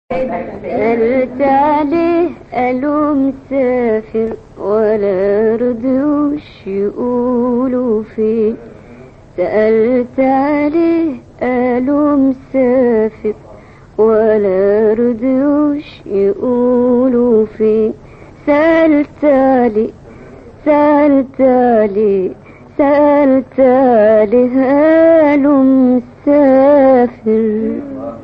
سألت عليه قالوا مسافر ولا ردوش يقولوا فين سألت عليه قالوا مسافر ولا ردوش يقولوا فين سألت عليه سألت عليه سألت عليه قالوا مسافر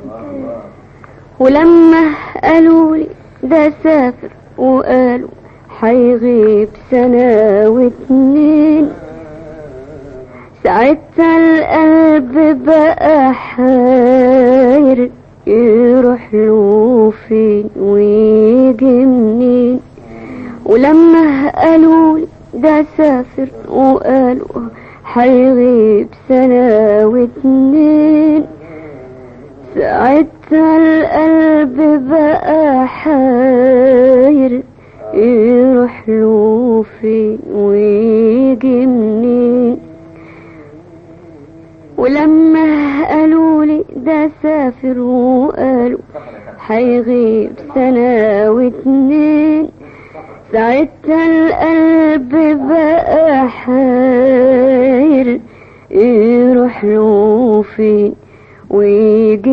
ولما قالوا لي ده سافر وقالوا حيغيب سنة واتنين ساعتها القلب بقى حاير يروح له فين ويجي منين ولما قالوا لي ده سافر وقالوا حيغيب سنة واتنين ساعتها القلب بقى حاير يروح له فين ويجي منين ولما قالوا لي ده سافر وقالوا حيغيب سنة واتنين ساعتها القلب بقى حاير يروح له فين ويجي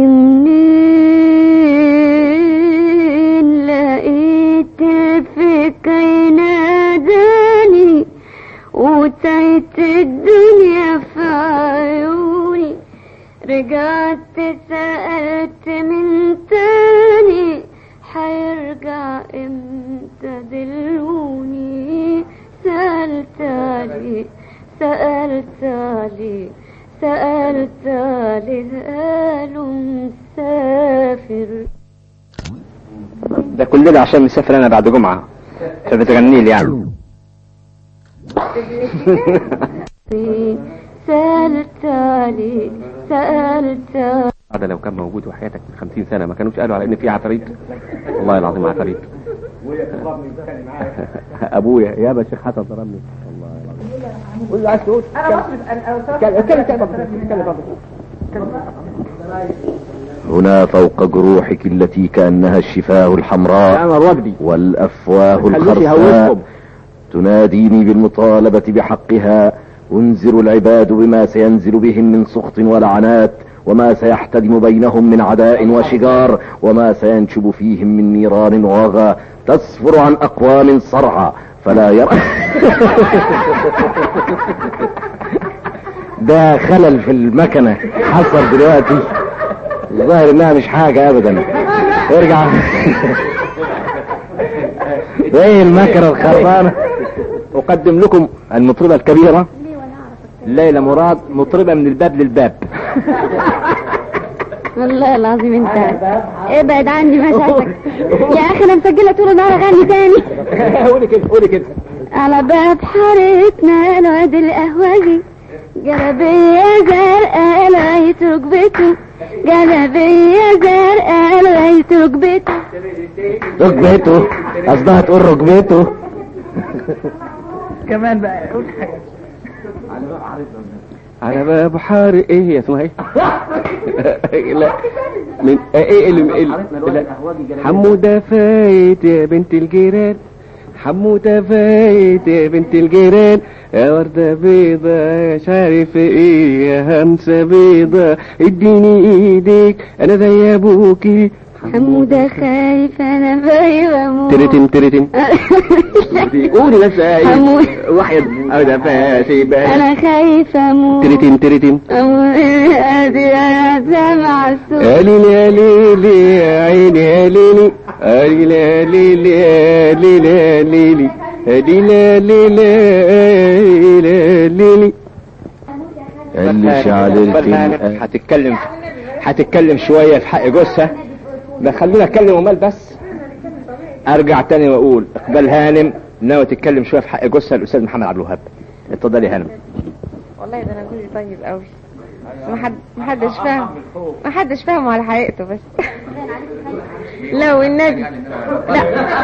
منين لقيت الفكر يناداني وتعيت الدنيا في عيوني رجعت سألت من تاني حيرجع امتى دلوني سألت عليه سألت عليه سألت عليه قالوا مسافر ده كل ده عشان مسافر انا بعد جمعة فبتغني لي يعني سألت عليه سألت عليه هذا لو كان موجود وحياتك من خمسين سنة ما كانوش قالوا على ان في عفاريت والله العظيم عفاريت ابويا يا شيخ حسن ضربني والله العظيم قول له عايز تقول اتكلم اتكلم هنا فوق جروحك التي كأنها الشفاه الحمراء انا الرجدي والأفواه خلوش الخرساء يهوشكم تناديني بالمطالبة بحقها انذر العباد بما سينزل بهم من سخط ولعنات وما سيحتدم بينهم من عداء وشجار وما سينشب فيهم من نيران وغى تسفر عن أقوام صرعى فلا يرى ده خلل في المكنة حصل دلوقتي الظاهر انها مش حاجة ابدا ارجع ايه المكنة الخربانة اقدم لكم المطربة الكبيرة ليلى مراد مطربة من الباب للباب والله العظيم انت ابعد عني مسافك يا اخي انا مسجله طول النهار اغني تاني قولي كده قولي كده على باب حارتنا الواد القهوجي جلبية زرقاء لغاية ركبته جلبية زرقاء لغاية ركبته ركبته قصدها تقول ركبته كمان بقى قول حاجة على باب حار ايه هي اسمها ايه لا من ايه اللي ال- لا. حمودة فايت يا بنت الجيران حمودة فايت يا بنت الجيران يا وردة بيضة مش عارف ايه يا همسة بيضة اديني ايديك انا زي ابوكي حمودة خايف انا بايبة اموت ترتم ترتم قولي بس حمود. واحد او ده فاشي بقى انا خايفة اموت ترتم ترتم اموت ادي انا سامع الصوت قالي يا ليلي يا عيني يا ليلي قالي يا ليلي يا ليلي يا ليلي قالي لا ليلي يا ليلي اللي شعللت هتتكلم هتتكلم شوية في حق جثة ما خلونا اتكلم ومال بس ارجع تاني واقول اقبال هانم ناوي تتكلم شوية في حق جثة الاستاذ محمد عبد الوهاب اتفضلي يا هانم والله ده انا جوزي طيب قوي ما حد ما حدش فاهم ما حدش فاهمه على حقيقته بس لو النبي لا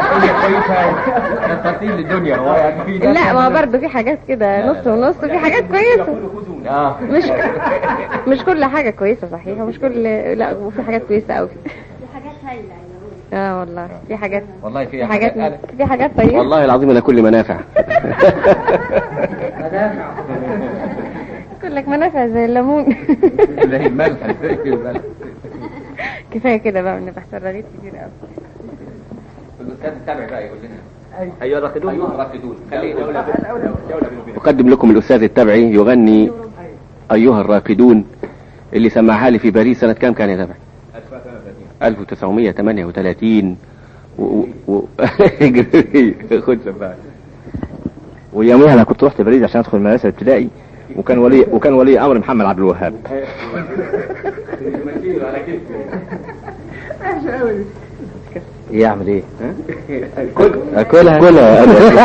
لا ما برضه في حاجات كده نص ونص في حاجات كويسه مش مش كل حاجه كويسه صحيح مش كل لا وفي حاجات كويسه قوي اه والله في حاجات والله في حاجات في حاجات طيبة والله العظيم انا كل منافع كلك منافع زي الليمون زي الملح زي الملح كفاية كده بقى نبقى رغيف كتير قوي الاستاذ التابع بقى يقول لنا ايها الراقدون ايها الراقدون خليه دولة دولة اقدم لكم الاستاذ التبعي يغني ايها الراقدون اللي سمعها لي في باريس سنة كام كان يا تبعي 1938 و... و... و... خد سماعة ويوميها انا كنت رحت باريس عشان ادخل المدرسه الابتدائي وكان ولي وكان ولي امر محمد عبد الوهاب يعمل ايه؟ اكلها كلها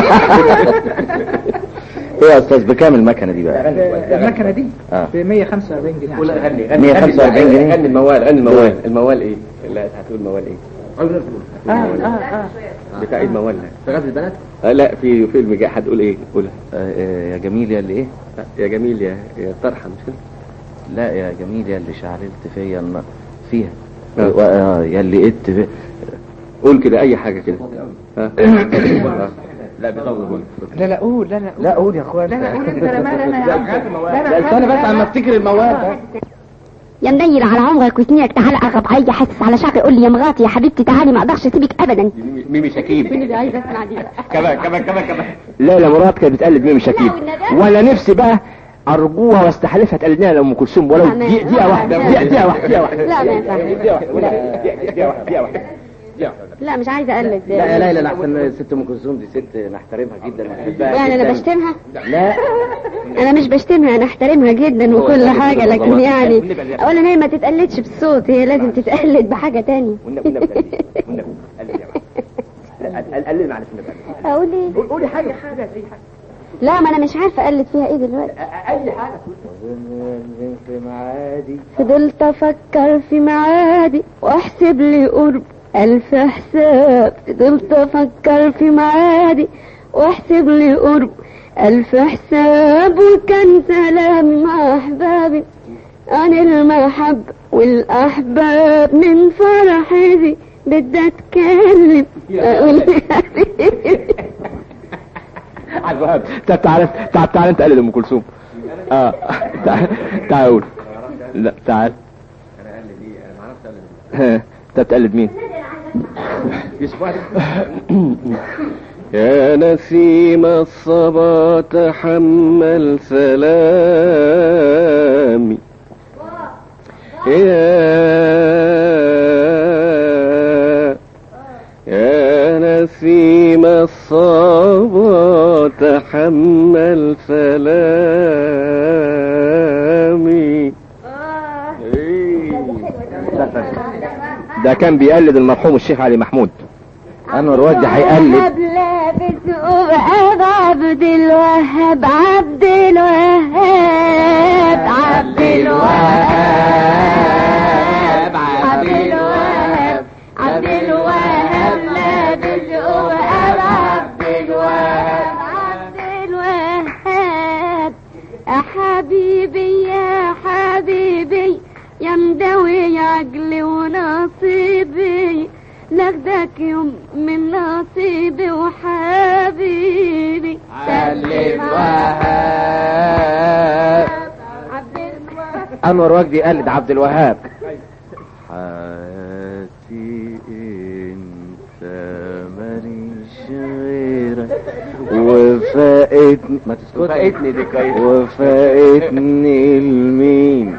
ايه يا استاذ بكام المكنه دي بقى؟ المكنه دي اه ب 145 جنيه قول عشان- غني غني 145 جنيه. غني الموال غني الموال الموال ايه؟ لا هتقول موال ايه؟ اه اه اه بتاع الموال في غزل البنات؟ آه لا في فيلم جاي هتقول ايه؟ قولها آه، آه، يا جميل يا اللي ايه؟ يا جميل يا يا طرحه مش كده؟ لا يا جميل يا اللي شعللت فيا الم... فيها آه. و- آه، يا اللي قدت في... قول كده اي حاجه كده ها لا بيطول قول لا لا قول لا لا قول لا قول يا اخوان لا لا قول انت انا مالي انا يا عم لا لا استنى بس عم افتكر الموال يا منيل على عمرك وسنينك تعالى اغض عيا حاسس على شعري قول لي يا مراتي يا حبيبتي تعالي ما اقدرش اسيبك ابدا ميمي شكيب اللي عايزه اسمع دي بقى كمان كمان كمان كمان لا لا مراد كانت بتقلد ميمي شكيب لا والندى. وانا نفسي بقى ارجوها واستحلفها تقلدناها لام كلثوم ولو لا، ما- دقيقه دقيقه واحده لا. دقيقه دقيقه واحده دقيقه واحده لا ما ينفعش دقيقه واحده دقيقه واحده دقيقه واحده لا مش عايزه اقلد لا يا ليلى لا احسن الست ام كلثوم دي ست نحترمها جدا ونحبها يعني انا جداً. بشتمها لا انا مش بشتمها انا احترمها جدا وكل حاجه لكن يعني اولا هي ما تتقلدش بالصوت هي لازم تتقلد بحاجه تانية والنبي والنبي قلبي. والنبي قلبي يا واحد. قلبي معلش النبي قلبي. اقول ايه قولي حاجه حاجه زي حاجه لا ما انا مش عارفه اقلد فيها ايه دلوقتي اي حاجه في معادي فضلت افكر في معادي واحسب لي قرب الف حساب فضلت افكر في معادي واحسب لي قرب الف حساب وكان سلام مع احبابي عن المحب والاحباب من فرحي دي بدي اتكلم اقول عبد الوهاب طب تعال تعال تعال انت قلد ام كلثوم اه تعال تعال قول لا تعال ها انت بتقلد مين؟ يا نسيم الصبا تحمل سلامي يا يا نسيم الصبا تحمل سلامي ده كان بيقلد المرحوم الشيخ علي محمود انور وجدي هيقلد لابس وبقى عبد الوهاب عبد الوهاب عبد الوهاب عبد الوهاب عبد الوهاب لابس وبقى عبد الوهاب عبد الوهاب يا حبيبي يا حبيبي يا مدوي عقلي ونصيبي لاخدك يوم من نصيبي وحبيبي سلم وهاب عبد الوهاب انور وجدي يقلد عبد الوهاب حياتي انت ماليش غيرك وفاقتني ما تسكت فايتني دي كويس وفاقتني المين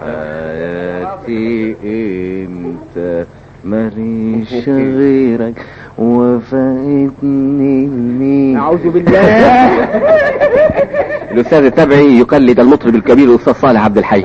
حياتي انت ماليش غيرك وفاقتني المين اعوذ بالله الاستاذ التبعي يقلد المطرب الكبير الاستاذ صالح عبد الحي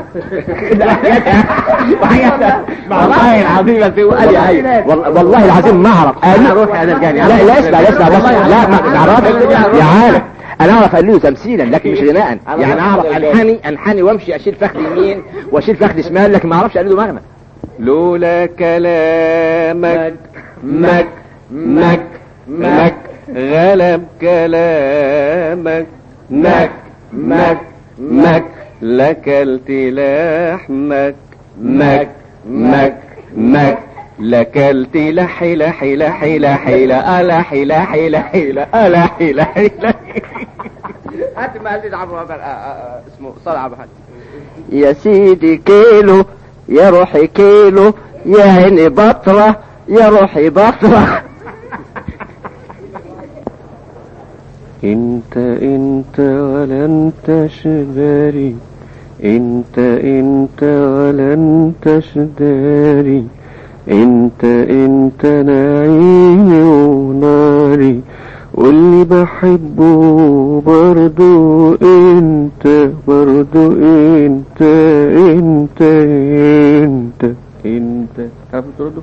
والله العظيم والله العظيم ما اعرف روح انا رجعني لا لا اسمع لا اسمع بس لا ما تعرفش يا عالم انا اعرف اقلده تمثيلا لكن مش غناء يعني اعرف انحني انحني وامشي اشيل فخذ يمين واشيل فخذ شمال لكن ما اعرفش اقلده مغنى لولا كلامك مك مك مك غلب كلامك مك مك مك لكلت لحمك مك مك مك لكلت لحي لحي لحي لحي لا لحي لحي لحي لا لحي لحي هات ما عزيز عبد الوهاب اسمه صالح عبد الحاج يا سيدي كيلو يا روحي كيلو يا عيني بطرة يا روحي بطرة انت انت ولا انت شداري انت انت ولا انت شداري انت انت نعيمي وناري واللي بحبه برضو انت برضو انت انت انت انت عارف تردوا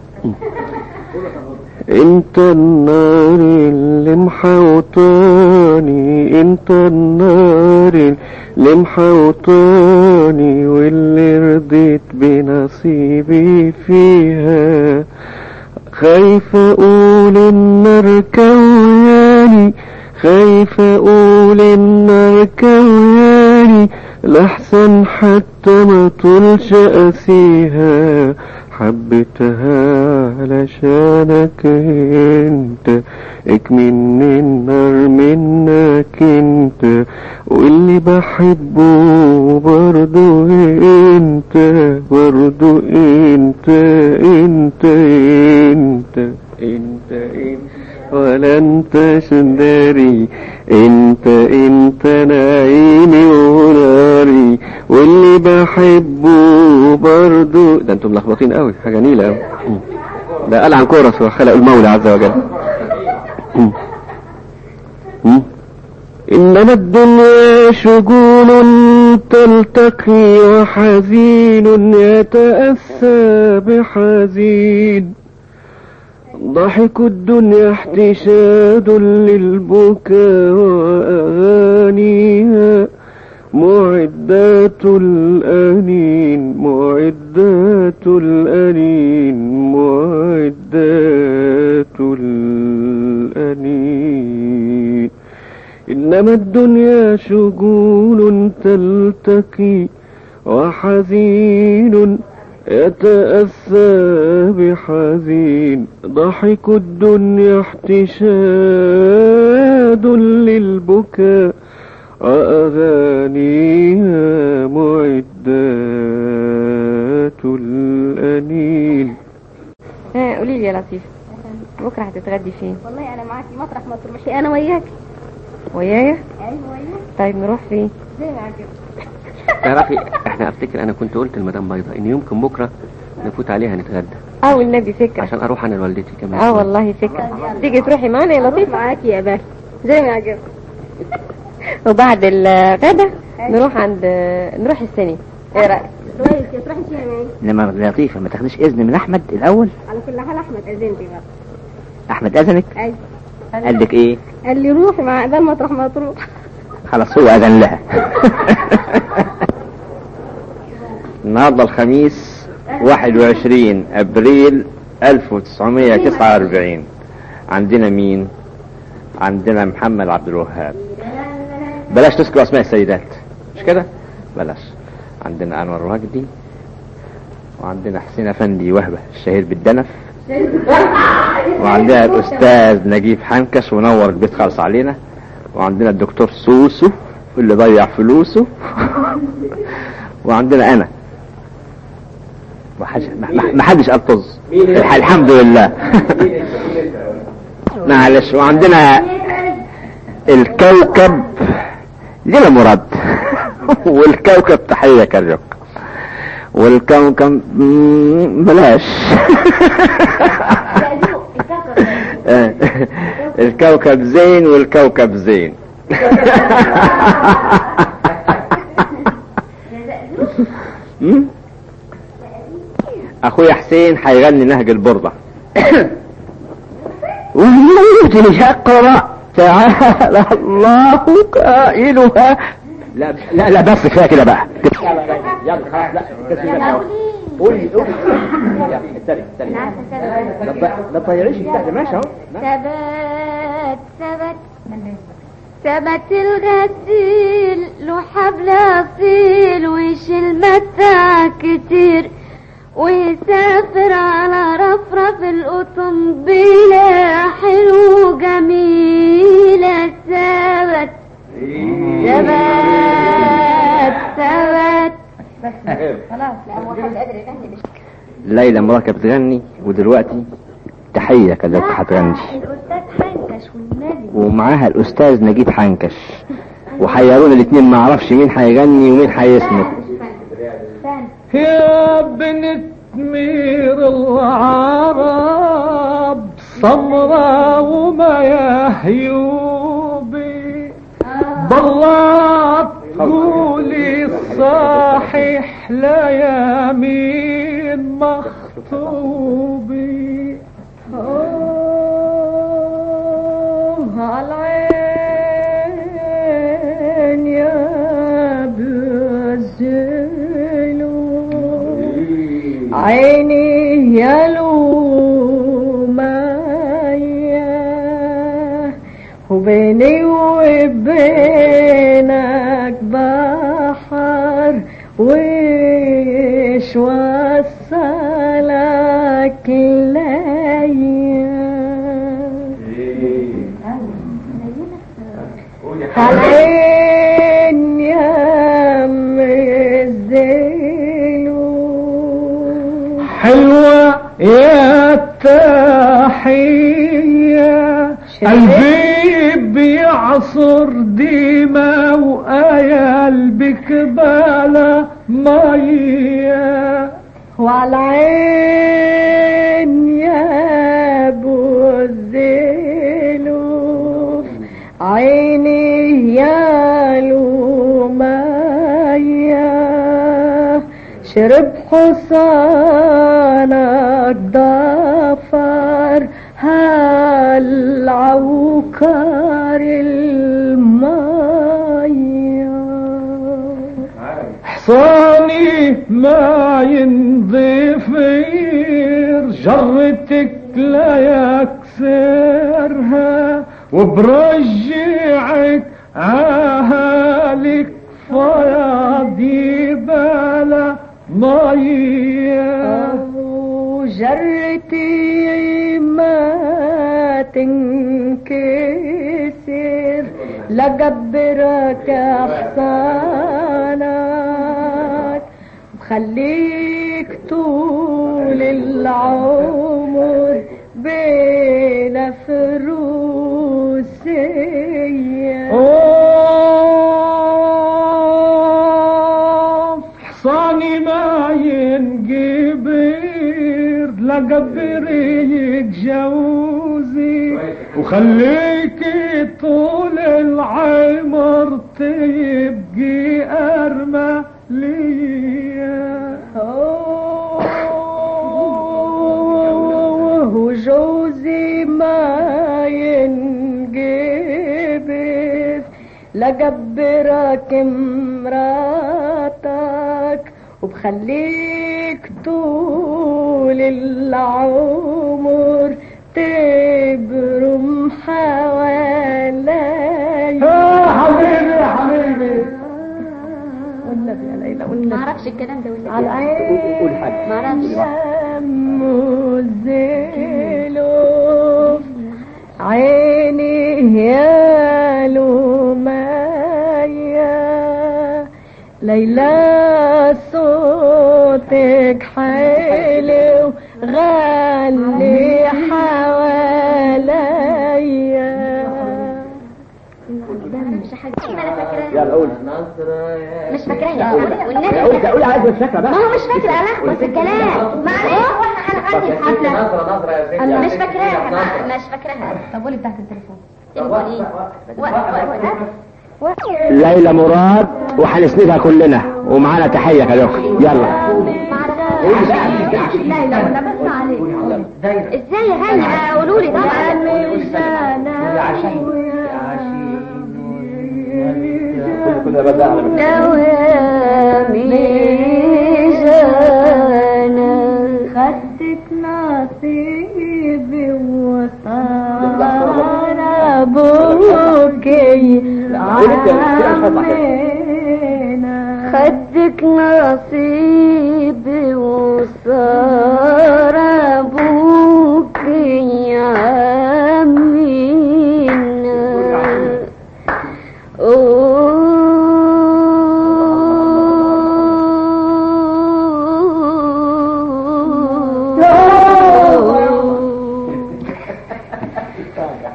انت النار اللي محوطاني انت النار اللي محوطاني واللي رضيت بنصيبي فيها خايف اقول النار كوياني خايف اقول النار كوياني لحسن حتى ما طولش اسيها حبيتها علشانك انت اكمني النار منك انت واللي بحبه برضو انت برضو انت انت انت انت انت ولا انت شداري انت انت نعيمي وناري واللي بحبه برضو ده انتم ملخبطين قوي حاجه نيله قوي ده قال عن كورس وخلق المولى عز وجل إنما الدنيا شجون تلتقي وحزين يتأسى بحزين ضحك الدنيا احتشاد للبكاء وأغانيها معدات الأنين معدات الأنين معدات الأنين إنما الدنيا شجون تلتقي وحزين يتأسى بحزين ضحك الدنيا احتشاد للبكاء وأغانيها معدات الأنين ها قولي لي يا لطيف بكره هتتغدي فين والله انا معاكي مطرح ما تروحي انا وياك ويايا ايوه وياك طيب نروح فين زي ما عجبك تعرفي احنا افتكر انا كنت قلت لمدام بيضة ان يمكن بكره نفوت عليها نتغدى اه والنبي فكره عشان اروح انا لوالدتي كمان اه والله فكره تيجي تروحي معانا يا لطيف معاكي يا باشا زي ما عجبك وبعد الغدا نروح عند نروح السينما ايه رايك كويس يا تروحي فيها معي انما لطيفة ما تاخديش اذن من احمد الاول على كل حال احمد اذنتي بقى احمد اذنك ايوه قال لك ايه قال لي روحي مع ده مطرح ما تروح خلاص هو اذن لها النهارده الخميس 21 ابريل 1949 عندنا مين عندنا محمد عبد الوهاب بلاش تذكر اسماء السيدات مش كده بلاش عندنا انور وجدي وعندنا حسين افندي وهبه الشهير بالدنف وعندنا الاستاذ نجيب حنكش ونور البيت خالص علينا وعندنا الدكتور سوسو اللي ضيع فلوسه وعندنا انا ما حدش- ما- ما حدش قال طز الح- الحمد لله معلش وعندنا الكوكب ليلى مراد والكوكب تحية كريوك والكوكب مم، بلاش آه، الكوكب زين والكوكب زين مم؟ اخويا حسين هيغني نهج البردة والموت اقرأ تعالى الله قائلها لا لا لا بس كفايه كده بقى يلا خلاص لا قولي قولي استني استني ما تطيريش ماشي اهو ثبت ثبت ثبت الغسيل له حبل اصيل ويشيل متاع كتير ويسافر على رفرف القطنبيلة حلو جميلة ثبت ثبت ثبت ليلى مراتك بتغني ودلوقتي تحية كذلك هتغني الأستاذ حنكش والنبي ومعاها الأستاذ نجيب حنكش وحيرونا الاتنين ما اعرفش مين هيغني ومين هيسند يا بنت مير العرب سمرا وما يهيوبي ضلات قولي الصحيح لا يمين مخطوبي آه على العين يا بزلو عيني يا لومايا وبيني وبينك بحر ويش وصلك ليا علين يا مزيلو حلوة يا تحية قلبي بيعصر ديما وقلبك بلا مية وعلى عين يا ابو الزلوف عيني يا لومايا شرب حصانك ضفر هالعوكر المايا حصاني ما ينضفير جرتك لا يكسرها وبرجعك عهالك فاضي بلا مية جرتي ما تنكسر لجبرك احسانك خليك طول العمر بين فروسية حصاني ما ينجبر لجبريك جوزي وخليك طول العمر تبقي أرمى ليا وجوزي ما ينجبر لجبرك مراتك وبخليك طول العمر تبرم حوالي يا حبيبي يا حبيبي والنبي يا ليلى ما والنبي اعرفش الكلام ده ولا على العين قول حاجة ما اعرفش مزيلوف عيني يا لومايا ليلى صوتك حلو غني حواليا مش حاجه انا فاكراها يلا قول مش فاكراها والنبي قول قول عايز الشكل بقى ما هو مش فاكر الخبط الكلام معلش هو احنا هنغني الحفله انا مش فاكراها مش فاكراها طب قولي بتاعت التليفون تليفون ايه و- و- و- ليلى مراد وهنسندها كلنا ومعانا تحية كذلك يلا لا لا ولا بس عليك ازاي اغني بقى قولوا لي طبعا مش كنا بدأنا من دوامي خدت نصيبي وصار ابوكي عامينا خدك نصيبي وصار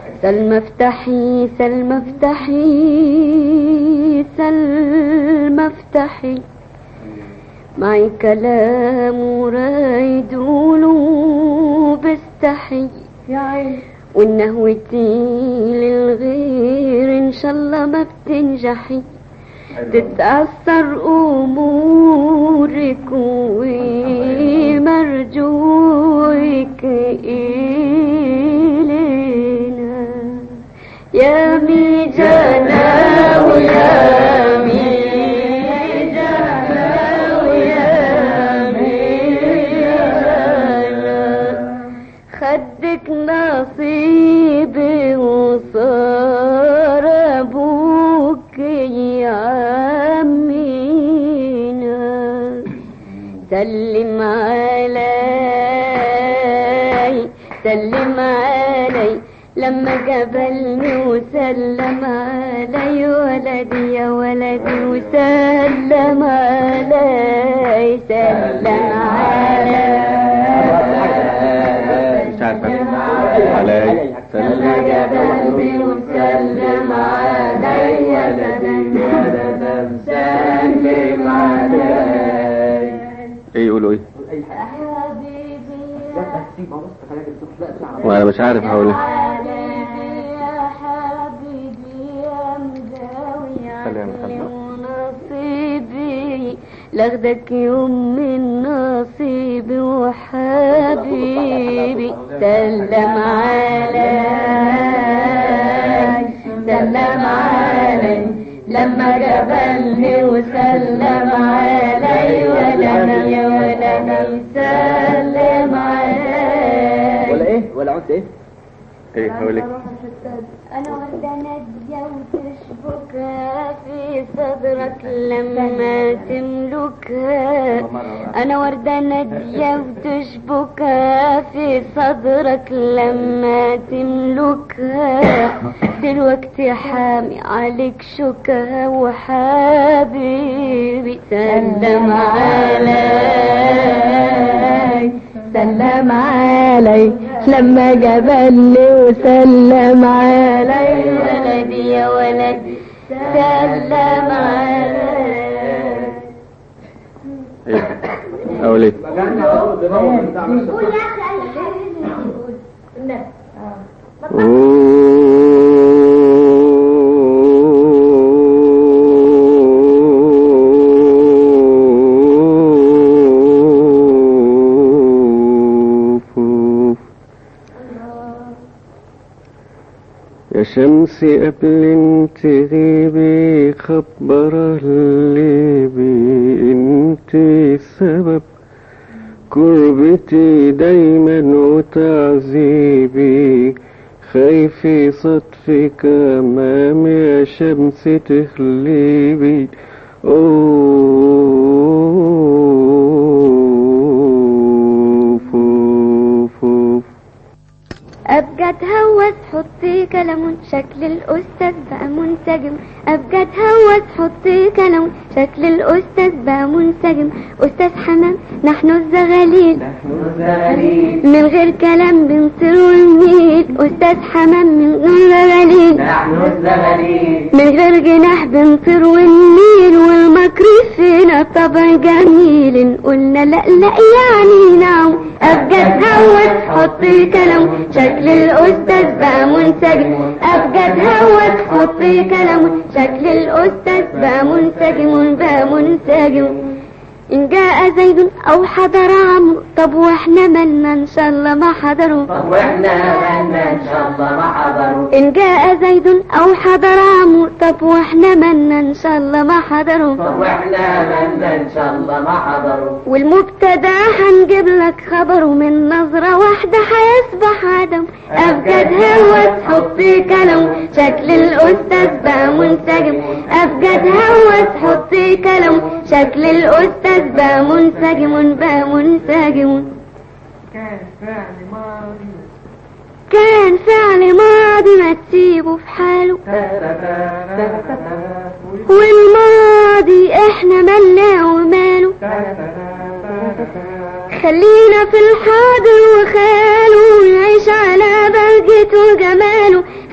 سلمى افتحي سلمى افتحي سلمى افتحي معي كلام ورايد قلوب استحي يا عيني والنهوتي للغير ان شاء الله ما بتنجحي تتأثر أمورك ومرجوك إلينا يا ميجانا ويا ميجانا ويا ميجانا خدك نصيبي وصار ابوك يا عمينا سلم علي سلم علي لما قبلني وسلم علي ولدي يا ولدي وسلم علي سلم علي مش عارفة علي لما قبلني وسلم علي سلم علي ايه يقولوا ايه حبيبي وانا مش عارف هقول ايه يا حبيبي يا مداوي سلام، عني سلام. ونصيبي لاخدك يوم من نصيبي وحبيبي سلم علي سلم علي لما قبلني وسلم علي ولدي ولدي سلم علي ولا ايه ولا عدت ايه ايه هقول ايه أنا وردة نادية وتشبكها في صدرك لما تملكها أنا وردة نادية وتشبكها في صدرك لما تملكها دلوقتي حامي عليك شكها وحبيبي سلم علي سلم علي لما قبلني وسلم علي ولدي يا ولدي سلم علي ايه هقول ايه قول يا اخي اي حاجه يا شمس قبل تغيبي خبر اللي بي انت السبب كربتي دايما وتعذيبي خايف صدفك امامي يا شمس تخليبي أوف أوف أوف ابقى اتهوس حطي كلام شكل الاستاذ بقى منسجم ابقى اتهوس حطي كلام شكل الاستاذ بقى منسجم استاذ حمام نحن الزغاليل من غير كلام بنطير ونميل استاذ حمام من الزغاليل من غير جناح بنطير ونميل والمكر فينا طبع جميل قلنا لا لا يعني نعم ابقى اتهوس حطي كلام شكل الاستاذ بقى منسجم ابقى اتهوس حطي كلام شكل الاستاذ بقى منسجم بقى منسجم إن جاء زيد أو حضر عمرو طب وإحنا مالنا إن شاء الله ما حضروا طب واحنا مالنا ان شاء الله ما حضروا إن جاء زيد أو حضر عمرو طب وإحنا مالنا إن شاء الله ما حضروا طب واحنا مالنا ان شاء الله ما حضروا والمبتدا هنجيب لك خبره من نظرة واحدة هيصبح عدم أبجد هوس حطي كلام شكل الأستاذ بقى منسجم أبجد هوس حطي كلام شكل الأستاذ بقى منسجم بقى منسجم كان فعل ماضي ما تسيبه في حاله والماضي احنا ملنا وماله خلينا في الحاضر وخاله نعيش على بهجته وجماله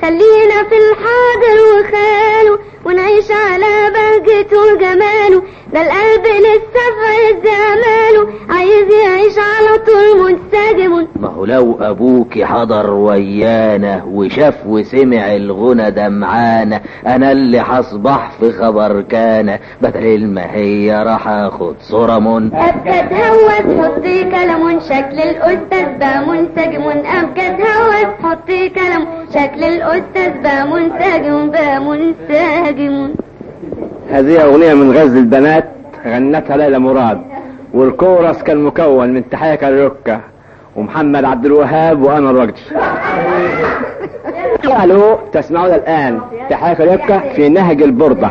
حلاوته وجماله ده القلب لسه في عز اماله عايز يعيش على طول منسجم ما هو لو ابوك حضر ويانا وشاف وسمع الغنى ده معانا انا اللي هصبح في خبر كان بدل المهية راح اخد صرم ابجد هوس حطي كلام شكل الاستاذ بقى منسجم ابجد هوس حطي كلام شكل الاستاذ بقى منسجم بقى منسجم هذه أغنية من غزل البنات غنتها ليلى مراد والكورس كان مكون من تحية كاريوكا ومحمد عبد الوهاب وأنا الوجدي ألو تسمعون الآن تحية كاريوكا في نهج البردة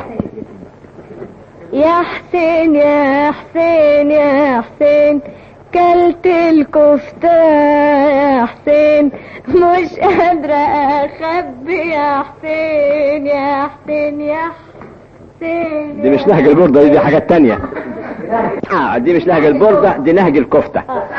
يا حسين يا حسين يا حسين كلت الكفتة يا حسين مش قادرة أخبي يا حسين يا حسين يا حسين دي مش نهج البردة دي, دي حاجات تانية آه دي مش نهج البردة دي نهج الكفتة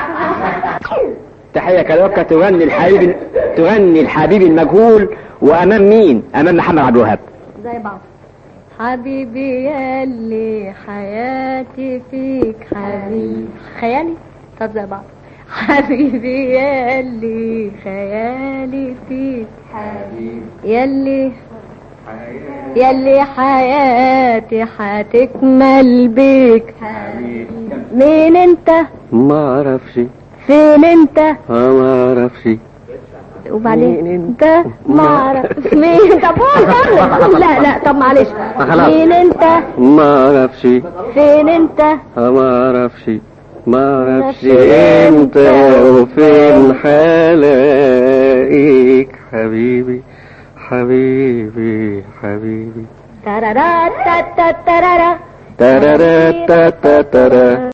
تحية كاريوكا تغني الحبيب تغني الحبيب المجهول وأمام مين؟ أمام محمد عبد الوهاب زي بعض حبيبي ياللي حياتي فيك حبيبي خيالي طب زي بعض حبيبي ياللي خيالي فيك حبيبي ياللي ياللي حياتي حتكمل بيك مين انت ما اعرفش فين انت آه، ما اعرفش وبعدين انت ما اعرف مين طب قول بقى. لا لا طب معلش خلاص. مين انت ما اعرفش فين انت آه، ما اعرفش ما اعرفش امتى وفين حلاقيك حبيبي حبيبي حبيبي ترارا تا تا ترارا ترارا تا تا ترا